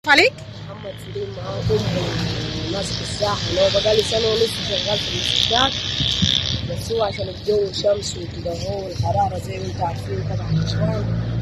عليك محمد سليم معاكم ماسك الساحة هو بقالي سنة ونص شغال في المسجات بس هو عشان الجو شمس وكده هو والحرارة زي ما انتم عارفين طبعا شوال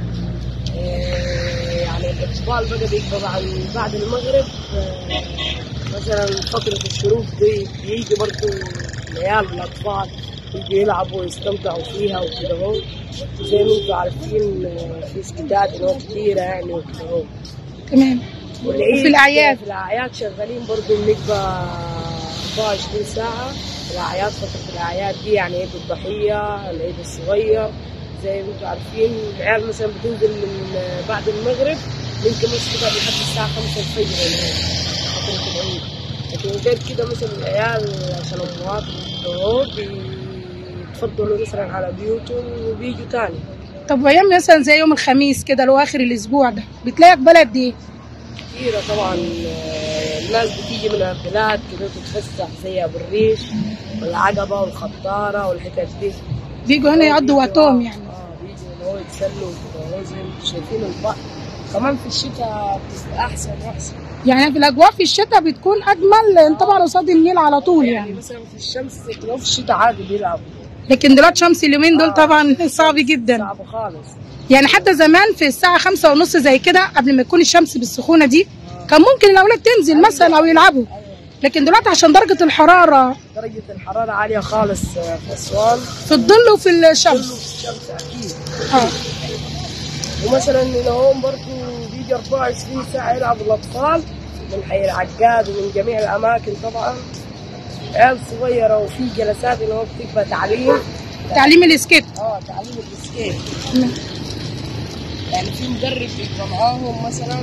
إيه، يعني الإقبال بقى بيبقى بعد بعد المغرب آه، مثلا فترة الشروق دي بيجي برضه العيال والأطفال يجي يلعبوا ويستمتعوا فيها وكده هو زي ما انتم عارفين آه، في سكتات هنا كتيرة يعني وكده هو تمام والعيد وفي الأعياد؟ في الأعياد شغالين برضو بنبقى 24 ساعة في الأعياد فترة الأعياد دي يعني عيد الضحية العيد الصغير زي ما انتم عارفين العيال مثلا بتنزل من بعد المغرب ممكن بس كده لحد الساعة 5 الفجر يعني فترة العيد لكن غير كده مثلا العيال عشان أمهات وكده بيتفضلوا مثلا على بيوتهم وبيجوا تاني طب وايام مثلا زي يوم الخميس كده اللي هو اخر الاسبوع ده بتلاقي اقبال قد ايه كثيرة طبعا آه، الناس بتيجي من البلاد كده تتفسح زي ابو الريش والعقبة والخطارة والحتت دي بيجوا هنا يقضوا وقتهم يعني اه بيجوا اللي هو يتسلوا كده هو زي ما انتم شايفين البحر كمان في الشتاء بتبقى احسن واحسن يعني في الاجواء في الشتاء بتكون اجمل لان طبعا قصاد النيل على طول يعني يعني مثلا في الشمس كده في الشتاء عادي بيلعبوا لكن دلوقتي شمس اليومين دول طبعا صعب جدا صعب خالص يعني حتى زمان في الساعة خمسة ونص زي كده قبل ما تكون الشمس بالسخونة دي كان ممكن الأولاد تنزل مثلا أو يلعبوا لكن دلوقتي عشان درجة الحرارة درجة الحرارة عالية خالص آه، في أسوان في الظل وفي كله الشمس في الشمس أكيد اه ومثلا هنا هون برضه بيجي 24 ساعة يلعبوا الأطفال من حي العقاد ومن جميع الأماكن طبعا عيال صغيرة وفي جلسات اللي هو بتبقى تعليم تعليم الاسكيت اه تعليم السكيت يعني في مدرب بيبقى معاهم مثلا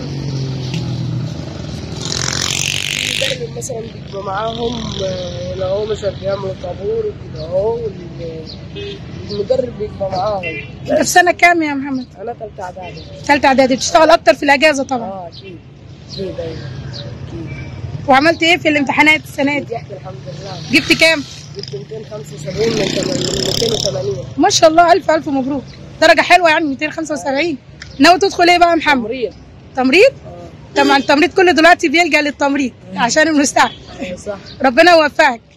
في مدرب مثلا بيبقى معاهم آه، اللي هو مثلا بيعملوا طابور وكده هو وال- المدرب بيبقى معاهم انت في سنة كام يا محمد؟ أنا تالتة إعدادي ثالثة إعدادي بتشتغل أكتر في الأجازة طبعا اه أكيد أكيد أيوة أكيد وعملت إيه في الامتحانات السنة دي؟ نجحت الحمد لله جبت كام؟ جبت 275 من 280 ما شاء الله ألف ألف مبروك درجة حلوة يعني 275 ناوي تدخل إيه بقى يا محمد؟ تمريض تمريض؟ اه طبعا التمريض كله دلوقتي بيلجأ للتمريض عشان المستعد أيوة صح ربنا يوفقك